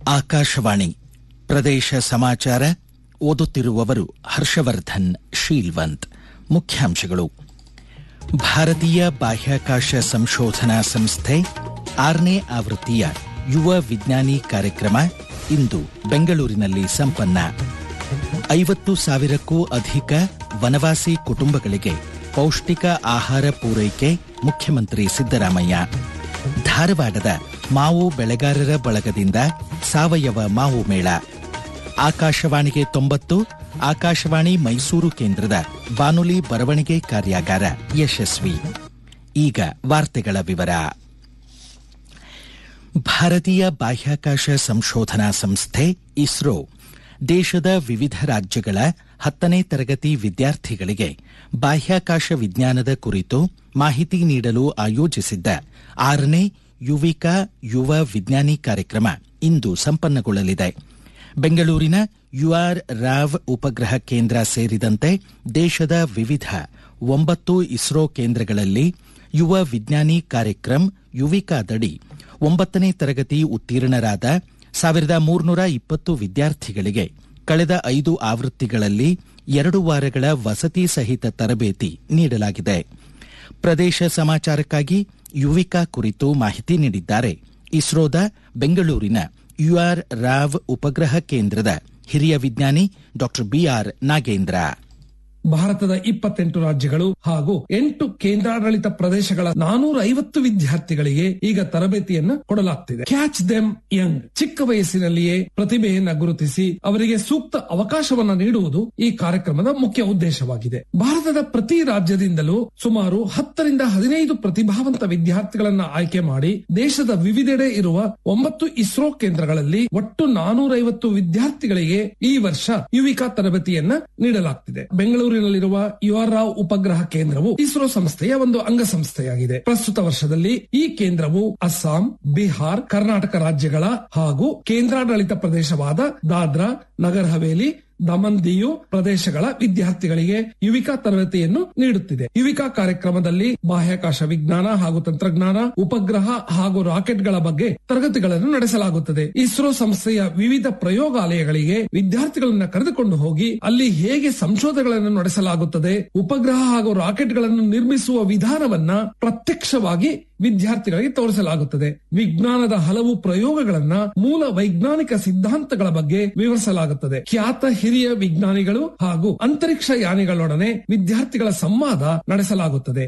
ಆಕಾಶವಾಣಿ ಪ್ರದೇಶ ಸಮಾಚಾರ ಓದುತ್ತಿರುವವರು ಹರ್ಷವರ್ಧನ್ ಶೀಲ್ವಂತ್ ಮುಖ್ಯಾಂಶಗಳು ಭಾರತೀಯ ಬಾಹ್ಯಾಕಾಶ ಸಂಶೋಧನಾ ಸಂಸ್ಥೆ ಆರನೇ ಆವೃತ್ತಿಯ ಯುವ ವಿಜ್ಞಾನಿ ಕಾರ್ಯಕ್ರಮ ಇಂದು ಬೆಂಗಳೂರಿನಲ್ಲಿ ಸಂಪನ್ನ ಐವತ್ತು ಸಾವಿರಕ್ಕೂ ಅಧಿಕ ವನವಾಸಿ ಕುಟುಂಬಗಳಿಗೆ ಪೌಷ್ಟಿಕ ಆಹಾರ ಪೂರೈಕೆ ಮುಖ್ಯಮಂತ್ರಿ ಸಿದ್ದರಾಮಯ್ಯ ಧಾರವಾಡದ ಮಾವು ಬೆಳೆಗಾರರ ಬಳಗದಿಂದ ಸಾವಯವ ಮಾವು ಮೇಳ ಆಕಾಶವಾಣಿಗೆ ತೊಂಬತ್ತು ಆಕಾಶವಾಣಿ ಮೈಸೂರು ಕೇಂದ್ರದ ಬಾನುಲಿ ಬರವಣಿಗೆ ಕಾರ್ಯಾಗಾರ ಯಶಸ್ವಿ ಈಗ ವಾರ್ತೆಗಳ ವಿವರ ಭಾರತೀಯ ಬಾಹ್ಯಾಕಾಶ ಸಂಶೋಧನಾ ಸಂಸ್ಥೆ ಇಸ್ರೋ ದೇಶದ ವಿವಿಧ ರಾಜ್ಯಗಳ ಹತ್ತನೇ ತರಗತಿ ವಿದ್ಯಾರ್ಥಿಗಳಿಗೆ ಬಾಹ್ಯಾಕಾಶ ವಿಜ್ಞಾನದ ಕುರಿತು ಮಾಹಿತಿ ನೀಡಲು ಆಯೋಜಿಸಿದ್ದ ಆರನೇ ಯುವಿಕಾ ಯುವ ವಿಜ್ಞಾನಿ ಕಾರ್ಯಕ್ರಮ ಇಂದು ಸಂಪನ್ನಗೊಳ್ಳಲಿದೆ ಬೆಂಗಳೂರಿನ ಯುಆರ್ ರಾವ್ ಉಪಗ್ರಹ ಕೇಂದ್ರ ಸೇರಿದಂತೆ ದೇಶದ ವಿವಿಧ ಒಂಬತ್ತು ಇಸ್ರೋ ಕೇಂದ್ರಗಳಲ್ಲಿ ಯುವ ವಿಜ್ಞಾನಿ ಕಾರ್ಯಕ್ರಮ್ ಯುವಿಕಾದಡಿ ಒಂಬತ್ತನೇ ತರಗತಿ ಉತ್ತೀರ್ಣರಾದ ಸಾವಿರದ ಮೂರ್ನೂರ ಇಪ್ಪತ್ತು ವಿದ್ಯಾರ್ಥಿಗಳಿಗೆ ಕಳೆದ ಐದು ಆವೃತ್ತಿಗಳಲ್ಲಿ ಎರಡು ವಾರಗಳ ವಸತಿ ಸಹಿತ ತರಬೇತಿ ನೀಡಲಾಗಿದೆ ಪ್ರದೇಶ ಸಮಾಚಾರಕ್ಕಾಗಿ ಯುವಿಕಾ ಕುರಿತು ಮಾಹಿತಿ ನೀಡಿದ್ದಾರೆ ಇಸ್ರೋದ ಬೆಂಗಳೂರಿನ ಯುಆರ್ ರಾವ್ ಉಪಗ್ರಹ ಕೇಂದ್ರದ ಹಿರಿಯ ವಿಜ್ಞಾನಿ ಡಾ ಬಿಆರ್ ನಾಗೇಂದ್ರ ಭಾರತದ ಇಪ್ಪತ್ತೆಂಟು ರಾಜ್ಯಗಳು ಹಾಗೂ ಎಂಟು ಕೇಂದ್ರಾಡಳಿತ ಪ್ರದೇಶಗಳ ನಾನೂರ ಐವತ್ತು ವಿದ್ಯಾರ್ಥಿಗಳಿಗೆ ಈಗ ತರಬೇತಿಯನ್ನ ಕೊಡಲಾಗ್ತಿದೆ ಕ್ಯಾಚ್ ದೆಮ್ ಯಂಗ್ ಚಿಕ್ಕ ವಯಸ್ಸಿನಲ್ಲಿಯೇ ಪ್ರತಿಭೆಯನ್ನ ಗುರುತಿಸಿ ಅವರಿಗೆ ಸೂಕ್ತ ಅವಕಾಶವನ್ನ ನೀಡುವುದು ಈ ಕಾರ್ಯಕ್ರಮದ ಮುಖ್ಯ ಉದ್ದೇಶವಾಗಿದೆ ಭಾರತದ ಪ್ರತಿ ರಾಜ್ಯದಿಂದಲೂ ಸುಮಾರು ಹತ್ತರಿಂದ ಹದಿನೈದು ಪ್ರತಿಭಾವಂತ ವಿದ್ಯಾರ್ಥಿಗಳನ್ನ ಆಯ್ಕೆ ಮಾಡಿ ದೇಶದ ವಿವಿಧೆಡೆ ಇರುವ ಒಂಬತ್ತು ಇಸ್ರೋ ಕೇಂದ್ರಗಳಲ್ಲಿ ಒಟ್ಟು ನಾನೂರೈವತ್ತು ವಿದ್ಯಾರ್ಥಿಗಳಿಗೆ ಈ ವರ್ಷ ಯುವಿಕಾ ತರಬೇತಿಯನ್ನ ನೀಡಲಾಗ್ತಿದೆ ಬೆಂಗಳೂರು ಬೆಂಗಳೂರಿನಲ್ಲಿರುವ ಯುಆರ್ ರಾವ್ ಉಪಗ್ರಹ ಕೇಂದ್ರವು ಇಸ್ರೋ ಸಂಸ್ಥೆಯ ಒಂದು ಅಂಗಸಂಸ್ಥೆಯಾಗಿದೆ ಪ್ರಸ್ತುತ ವರ್ಷದಲ್ಲಿ ಈ ಕೇಂದ್ರವು ಅಸ್ಸಾಂ ಬಿಹಾರ್ ಕರ್ನಾಟಕ ರಾಜ್ಯಗಳ ಹಾಗೂ ಕೇಂದ್ರಾಡಳಿತ ಪ್ರದೇಶವಾದ ದಾದ್ರಾ ನಗರ್ ಹವೇಲಿ ದಮನ್ ದಿಯು ಪ್ರದೇಶಗಳ ವಿದ್ಯಾರ್ಥಿಗಳಿಗೆ ಯುವಿಕಾ ತರಬೇತಿಯನ್ನು ನೀಡುತ್ತಿದೆ ಯುವಿಕಾ ಕಾರ್ಯಕ್ರಮದಲ್ಲಿ ಬಾಹ್ಯಾಕಾಶ ವಿಜ್ಞಾನ ಹಾಗೂ ತಂತ್ರಜ್ಞಾನ ಉಪಗ್ರಹ ಹಾಗೂ ರಾಕೆಟ್ಗಳ ಬಗ್ಗೆ ತರಗತಿಗಳನ್ನು ನಡೆಸಲಾಗುತ್ತದೆ ಇಸ್ರೋ ಸಂಸ್ಥೆಯ ವಿವಿಧ ಪ್ರಯೋಗಾಲಯಗಳಿಗೆ ವಿದ್ಯಾರ್ಥಿಗಳನ್ನ ಕರೆದುಕೊಂಡು ಹೋಗಿ ಅಲ್ಲಿ ಹೇಗೆ ಸಂಶೋಧನೆಗಳನ್ನು ನಡೆಸಲಾಗುತ್ತದೆ ಉಪಗ್ರಹ ಹಾಗೂ ರಾಕೆಟ್ಗಳನ್ನು ನಿರ್ಮಿಸುವ ವಿಧಾನವನ್ನ ಪ್ರತ್ಯಕ್ಷವಾಗಿ ವಿದ್ಯಾರ್ಥಿಗಳಿಗೆ ತೋರಿಸಲಾಗುತ್ತದೆ ವಿಜ್ಞಾನದ ಹಲವು ಪ್ರಯೋಗಗಳನ್ನ ಮೂಲ ವೈಜ್ಞಾನಿಕ ಸಿದ್ಧಾಂತಗಳ ಬಗ್ಗೆ ವಿವರಿಸಲಾಗುತ್ತದೆ ಖ್ಯಾತ ಹಿರಿಯ ವಿಜ್ಞಾನಿಗಳು ಹಾಗೂ ಅಂತರಿಕ್ಷ ಯಾನಿಗಳೊಡನೆ ವಿದ್ಯಾರ್ಥಿಗಳ ಸಂವಾದ ನಡೆಸಲಾಗುತ್ತದೆ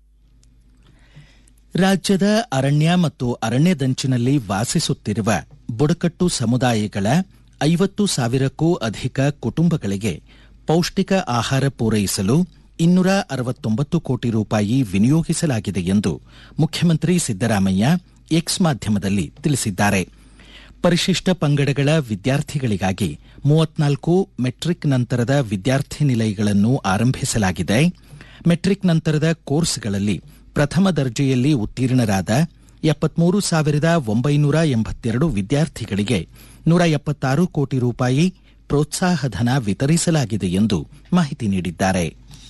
ರಾಜ್ಯದ ಅರಣ್ಯ ಮತ್ತು ಅರಣ್ಯದಂಚಿನಲ್ಲಿ ವಾಸಿಸುತ್ತಿರುವ ಬುಡಕಟ್ಟು ಸಮುದಾಯಗಳ ಐವತ್ತು ಸಾವಿರಕ್ಕೂ ಅಧಿಕ ಕುಟುಂಬಗಳಿಗೆ ಪೌಷ್ಟಿಕ ಆಹಾರ ಪೂರೈಸಲು ಇನ್ನೂರ ಅರವತ್ತೊಂಬತ್ತು ಕೋಟಿ ರೂಪಾಯಿ ವಿನಿಯೋಗಿಸಲಾಗಿದೆ ಎಂದು ಮುಖ್ಯಮಂತ್ರಿ ಸಿದ್ದರಾಮಯ್ಯ ಎಕ್ಸ್ ಮಾಧ್ಯಮದಲ್ಲಿ ತಿಳಿಸಿದ್ದಾರೆ ಪರಿಶಿಷ್ಟ ಪಂಗಡಗಳ ವಿದ್ಯಾರ್ಥಿಗಳಿಗಾಗಿ ಮೂವತ್ನಾಲ್ಕು ಮೆಟ್ರಿಕ್ ನಂತರದ ವಿದ್ಯಾರ್ಥಿ ನಿಲಯಗಳನ್ನು ಆರಂಭಿಸಲಾಗಿದೆ ಮೆಟ್ರಿಕ್ ನಂತರದ ಕೋರ್ಸ್ಗಳಲ್ಲಿ ಪ್ರಥಮ ದರ್ಜೆಯಲ್ಲಿ ಉತ್ತೀರ್ಣರಾದ ಎಪ್ಪತ್ಮೂರು ಸಾವಿರದ ಒಂಬೈನೂರ ಎಂಬತ್ತೆರಡು ವಿದ್ಯಾರ್ಥಿಗಳಿಗೆ ನೂರ ಎಪ್ಪತ್ತಾರು ಕೋಟಿ ರೂಪಾಯಿ ಪ್ರೋತ್ಸಾಹಧನ ವಿತರಿಸಲಾಗಿದೆ ಎಂದು ಮಾಹಿತಿ ನೀಡಿದ್ದಾರೆ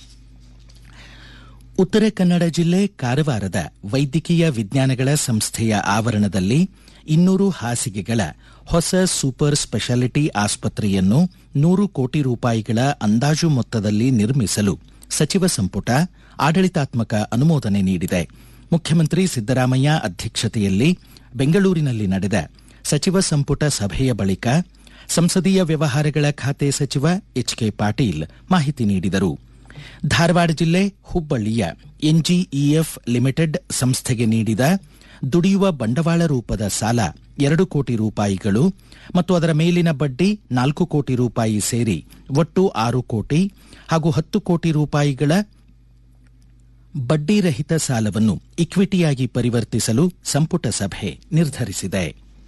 ಉತ್ತರ ಕನ್ನಡ ಜಿಲ್ಲೆ ಕಾರವಾರದ ವೈದ್ಯಕೀಯ ವಿಜ್ಞಾನಗಳ ಸಂಸ್ಥೆಯ ಆವರಣದಲ್ಲಿ ಇನ್ನೂರು ಹಾಸಿಗೆಗಳ ಹೊಸ ಸೂಪರ್ ಸ್ಪೆಷಾಲಿಟಿ ಆಸ್ಪತ್ರೆಯನ್ನು ನೂರು ಕೋಟಿ ರೂಪಾಯಿಗಳ ಅಂದಾಜು ಮೊತ್ತದಲ್ಲಿ ನಿರ್ಮಿಸಲು ಸಚಿವ ಸಂಪುಟ ಆಡಳಿತಾತ್ಮಕ ಅನುಮೋದನೆ ನೀಡಿದೆ ಮುಖ್ಯಮಂತ್ರಿ ಸಿದ್ದರಾಮಯ್ಯ ಅಧ್ಯಕ್ಷತೆಯಲ್ಲಿ ಬೆಂಗಳೂರಿನಲ್ಲಿ ನಡೆದ ಸಚಿವ ಸಂಪುಟ ಸಭೆಯ ಬಳಿಕ ಸಂಸದೀಯ ವ್ಯವಹಾರಗಳ ಖಾತೆ ಸಚಿವ ಎಚ್ ಕೆ ಪಾಟೀಲ್ ಮಾಹಿತಿ ನೀಡಿದರು ಧಾರವಾಡ ಜಿಲ್ಲೆ ಹುಬ್ಬಳ್ಳಿಯ ಎನ್ಜಿಇಎಫ್ ಲಿಮಿಟೆಡ್ ಸಂಸ್ಥೆಗೆ ನೀಡಿದ ದುಡಿಯುವ ಬಂಡವಾಳ ರೂಪದ ಸಾಲ ಎರಡು ಕೋಟಿ ರೂಪಾಯಿಗಳು ಮತ್ತು ಅದರ ಮೇಲಿನ ಬಡ್ಡಿ ನಾಲ್ಕು ಕೋಟಿ ರೂಪಾಯಿ ಸೇರಿ ಒಟ್ಟು ಆರು ಕೋಟಿ ಹಾಗೂ ಹತ್ತು ಕೋಟಿ ರೂಪಾಯಿಗಳ ಬಡ್ಡಿರಹಿತ ಸಾಲವನ್ನು ಇಕ್ವಿಟಿಯಾಗಿ ಪರಿವರ್ತಿಸಲು ಸಂಪುಟ ಸಭೆ ನಿರ್ಧರಿಸಿದೆ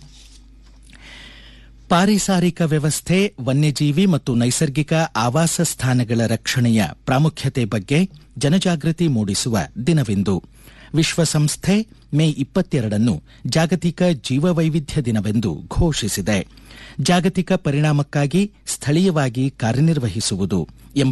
ಪಾರಿಸಾರಿಕ ವ್ಯವಸ್ಥೆ ವನ್ಯಜೀವಿ ಮತ್ತು ನೈಸರ್ಗಿಕ ಆವಾಸ ಸ್ಥಾನಗಳ ರಕ್ಷಣೆಯ ಪ್ರಾಮುಖ್ಯತೆ ಬಗ್ಗೆ ಜನಜಾಗೃತಿ ಮೂಡಿಸುವ ದಿನವೆಂದು ವಿಶ್ವಸಂಸ್ಥೆ ಮೇ ಇಪ್ಪತ್ತೆರಡನ್ನು ಜಾಗತಿಕ ಜೀವವೈವಿಧ್ಯ ದಿನವೆಂದು ಘೋಷಿಸಿದೆ ಜಾಗತಿಕ ಪರಿಣಾಮಕ್ಕಾಗಿ ಸ್ಥಳೀಯವಾಗಿ ಕಾರ್ಯನಿರ್ವಹಿಸುವುದು ಎಂಬ